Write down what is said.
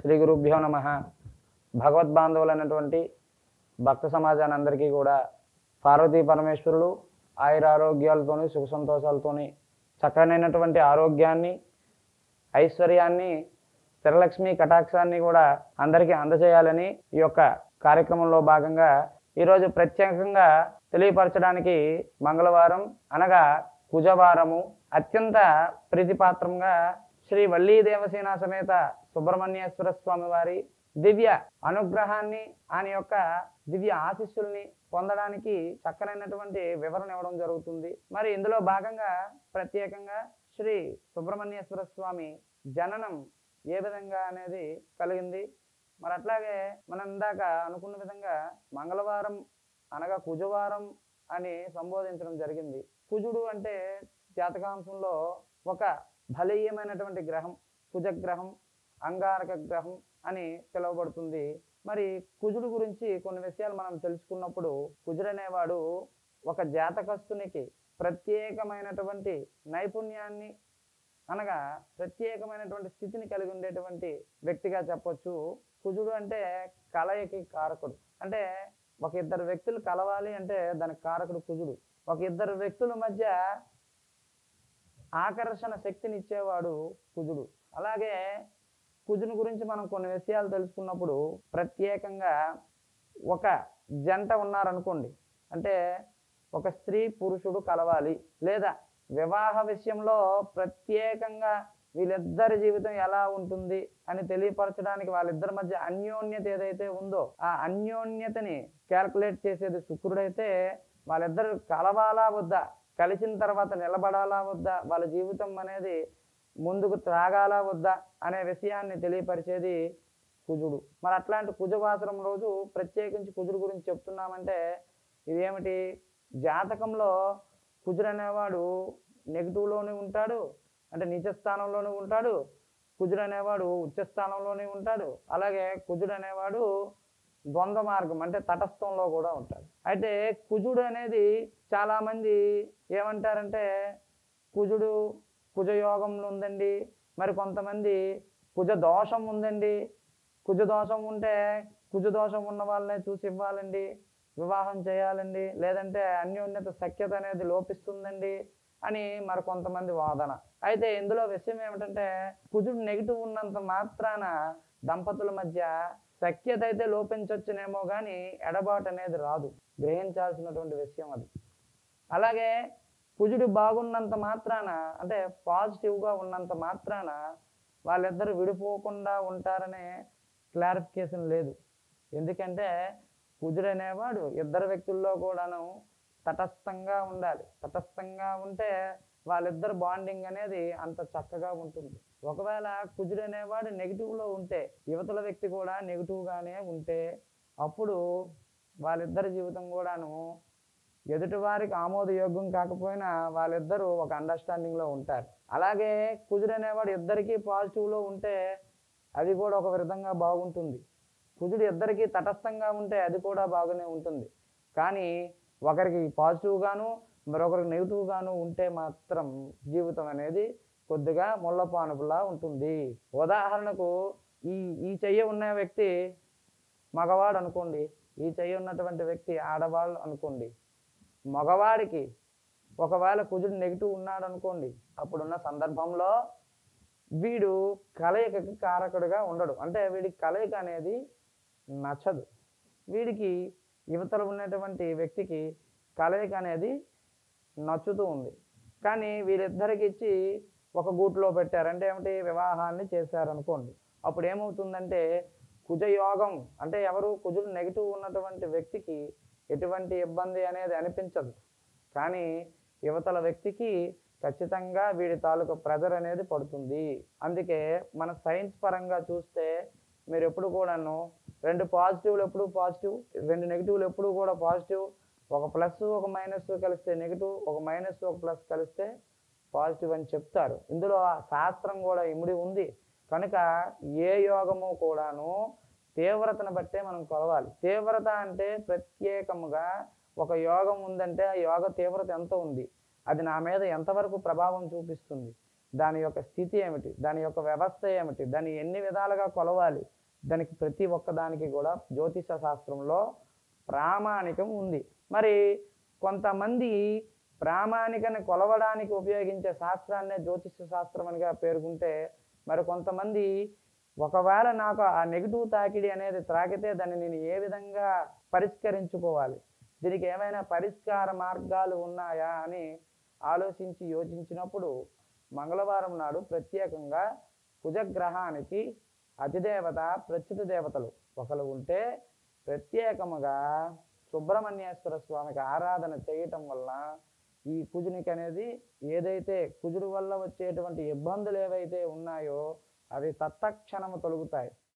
శ్రీ గురుభ్యో నమ భగవద్బాంధవులైనటువంటి భక్త సమాజాన్ని అందరికీ కూడా పార్వతీ పరమేశ్వరులు ఆయుర ఆరోగ్యాలతోని సుఖ సంతోషాలతోని చక్కనైనటువంటి ఆరోగ్యాన్ని ఐశ్వర్యాన్ని స్థిరలక్ష్మి కటాక్షాన్ని కూడా అందరికీ అందజేయాలని ఈ యొక్క కార్యక్రమంలో భాగంగా ఈరోజు ప్రత్యేకంగా తెలియపరచడానికి మంగళవారం అనగా కుజవారము అత్యంత ప్రీతిపాత్రంగా శ్రీ వల్లీ దేవసేన సమేత సుబ్రహ్మణ్యేశ్వర స్వామి వారి దివ్య అనుగ్రహాన్ని ఆయన యొక్క దివ్య ఆశీస్సుల్ని పొందడానికి చక్కనైనటువంటి వివరణ ఇవ్వడం జరుగుతుంది మరి ఇందులో భాగంగా ప్రత్యేకంగా శ్రీ సుబ్రహ్మణ్యేశ్వర స్వామి జననం ఏ విధంగా అనేది కలిగింది మరి అట్లాగే మనం ఇందాక అనుకున్న విధంగా మంగళవారం అనగా కుజవారం అని సంబోధించడం జరిగింది కుజుడు అంటే జాతకాంశంలో ఒక బలీయమైనటువంటి గ్రహం కుజగ్రహం అంగారక గ్రహం అని పిలువబడుతుంది మరి కుజుడు గురించి కొన్ని విషయాలు మనం తెలుసుకున్నప్పుడు కుజుడు అనేవాడు ఒక జాతకస్తునికి ప్రత్యేకమైనటువంటి నైపుణ్యాన్ని అనగా ప్రత్యేకమైనటువంటి స్థితిని కలిగి ఉండేటువంటి వ్యక్తిగా చెప్పొచ్చు కుజుడు అంటే కలయికి కారకుడు అంటే ఒక ఇద్దరు వ్యక్తులు కలవాలి అంటే దానికి కారకుడు కుజుడు ఒక ఇద్దరు వ్యక్తుల మధ్య ఆకర్షణ శక్తిని ఇచ్చేవాడు కుజుడు అలాగే కుజుని గురించి మనం కొన్ని విషయాలు తెలుసుకున్నప్పుడు ప్రత్యేకంగా ఒక జంట ఉన్నారనుకోండి అంటే ఒక స్త్రీ పురుషుడు కలవాలి లేదా వివాహ విషయంలో ప్రత్యేకంగా వీళ్ళిద్దరి జీవితం ఎలా ఉంటుంది అని తెలియపరచడానికి వాళ్ళిద్దరి మధ్య అన్యోన్యత ఏదైతే ఉందో ఆ అన్యోన్యతని క్యాల్కులేట్ చేసేది శుక్రుడైతే వాళ్ళిద్దరు కలవాలా వద్దా కలిసిన తర్వాత నిలబడాలా వద్దా వాళ్ళ జీవితం అనేది ముందుకు త్రాగాలా వద్దా అనే విషయాన్ని తెలియపరిచేది కుజుడు మరి అట్లాంటి కుజవాసరం రోజు ప్రత్యేకించి కుజుడు గురించి చెప్తున్నామంటే ఇదేమిటి జాతకంలో కుజుడు అనేవాడు నెగిటివ్లోనే ఉంటాడు అంటే నీచ స్థానంలోనే ఉంటాడు కుజుడు అనేవాడు ఉచ్చ స్థానంలోనే ఉంటాడు అలాగే కుజుడు అనేవాడు ద్వంద్వ మార్గం అంటే తటస్థంలో కూడా ఉంటాడు అయితే కుజుడు అనేది చాలామంది ఏమంటారంటే కుజుడు కుజయోగంలో ఉందండి మరి కొంతమంది కుజ దోషం ఉందండి కుజ దోషం ఉంటే కుజ దోషం ఉన్న వాళ్ళనే చూసి ఇవ్వాలండి వివాహం చేయాలండి లేదంటే అన్యోన్యత సఖ్యత అనేది లోపిస్తుందండి అని మరి కొంతమంది వాదన అయితే ఇందులో విషయం ఏమిటంటే కుజుడు నెగిటివ్ ఉన్నంత మాత్రాన దంపతుల మధ్య సఖ్యత అయితే లోపించవచ్చునేమో కానీ ఎడబాటు అనేది రాదు గ్రహించాల్సినటువంటి విషయం అది అలాగే కుజుడు బాగున్నంత మాత్రాన అంటే పాజిటివ్గా ఉన్నంత మాత్రాన వాళ్ళిద్దరు విడిపోకుండా ఉంటారనే క్లారిఫికేషన్ లేదు ఎందుకంటే కుజుడు అనేవాడు ఇద్దరు వ్యక్తుల్లో కూడాను తటస్థంగా ఉండాలి తటస్థంగా ఉంటే వాళ్ళిద్దరు బాండింగ్ అనేది అంత చక్కగా ఉంటుంది ఒకవేళ కుజుడు అనేవాడు నెగిటివ్లో ఉంటే యువతల వ్యక్తి కూడా నెగిటివ్గానే ఉంటే అప్పుడు వాళ్ళిద్దరి జీవితం కూడాను ఎదుటివారికి ఆమోదయోగ్యం కాకపోయినా వాళ్ళిద్దరూ ఒక అండర్స్టాండింగ్లో ఉంటారు అలాగే కుజుడు అనేవాడు ఇద్దరికీ పాజిటివ్లో ఉంటే అది కూడా ఒక విధంగా బాగుంటుంది కుజుడు ఇద్దరికీ తటస్థంగా ఉంటే అది కూడా బాగానే ఉంటుంది కానీ ఒకరికి పాజిటివ్గాను మరొకరికి నెగిటివ్గాను ఉంటే మాత్రం జీవితం అనేది కొద్దిగా ముళ్ళపానుపులా ఉంటుంది ఉదాహరణకు ఈ ఈ చెయ్యి ఉన్న వ్యక్తి మగవాడు అనుకోండి ఈ చెయ్యి ఉన్నటువంటి వ్యక్తి ఆడవాళ్ళు అనుకోండి మగవాడికి ఒకవేళ కుజుడు నెగిటివ్ ఉన్నాడు అనుకోండి అప్పుడున్న సందర్భంలో వీడు కలయికకి కారకుడిగా ఉండడు అంటే వీడికి కలయిక అనేది నచ్చదు వీడికి యువతలు ఉన్నటువంటి వ్యక్తికి కలయిక అనేది నచ్చుతూ ఉంది కానీ వీళ్ళిద్దరికి ఇచ్చి ఒక గూట్లో పెట్టారు అంటే ఏమిటి వివాహాన్ని చేశారనుకోండి అప్పుడు ఏమవుతుందంటే కుజయోగం అంటే ఎవరు కుజుడు నెగిటివ్ ఉన్నటువంటి వ్యక్తికి ఎటువంటి ఇబ్బంది అనేది అనిపించదు కానీ యువతల వ్యక్తికి ఖచ్చితంగా వీడి తాలూకు ప్రెజర్ అనేది పడుతుంది అందుకే మన సైన్స్ పరంగా చూస్తే మీరు ఎప్పుడు కూడాను రెండు పాజిటివ్లు ఎప్పుడు పాజిటివ్ రెండు నెగిటివ్లు ఎప్పుడు కూడా పాజిటివ్ ఒక ప్లస్ ఒక మైనస్ కలిస్తే నెగిటివ్ ఒక మైనస్ ఒక ప్లస్ కలిస్తే పాజిటివ్ అని చెప్తారు ఇందులో ఆ శాస్త్రం కూడా ఇమిడి ఉంది కనుక ఏ యోగము కూడాను తీవ్రతను బట్టే మనం కొలవాలి తీవ్రత అంటే ప్రత్యేకముగా ఒక యోగం ఉందంటే ఆ యోగ తీవ్రత ఎంత ఉంది అది నా మీద ఎంతవరకు ప్రభావం చూపిస్తుంది దాని యొక్క స్థితి ఏమిటి దాని యొక్క వ్యవస్థ ఏమిటి దాన్ని ఎన్ని విధాలుగా కొలవాలి దానికి ప్రతి ఒక్కదానికి కూడా జ్యోతిష శాస్త్రంలో ప్రామాణికం ఉంది మరి కొంతమంది ప్రామాణికని కొలవడానికి ఉపయోగించే శాస్త్రాన్నే జ్యోతిష శాస్త్రం అనిగా పేర్కొంటే మరి కొంతమంది ఒకవేళ నాకు ఆ నెగిటివ్ తాకిడి అనేది త్రాకితే దాన్ని నేను ఏ విధంగా పరిష్కరించుకోవాలి దీనికి ఏమైనా పరిష్కార మార్గాలు ఉన్నాయా అని ఆలోచించి యోచించినప్పుడు మంగళవారం నాడు ప్రత్యేకంగా కుజగ్రహానికి అధిదేవత ప్రత్యుత దేవతలు ఒకరు ఉంటే ప్రత్యేకముగా సుబ్రహ్మణ్యేశ్వర స్వామికి ఆరాధన చేయటం వల్ల ఈ కుజునికి అనేది ఏదైతే కుజుడు వల్ల వచ్చేటువంటి ఇబ్బందులు ఏవైతే ఉన్నాయో అవి తత్తక్షణము తొలుగుతాయి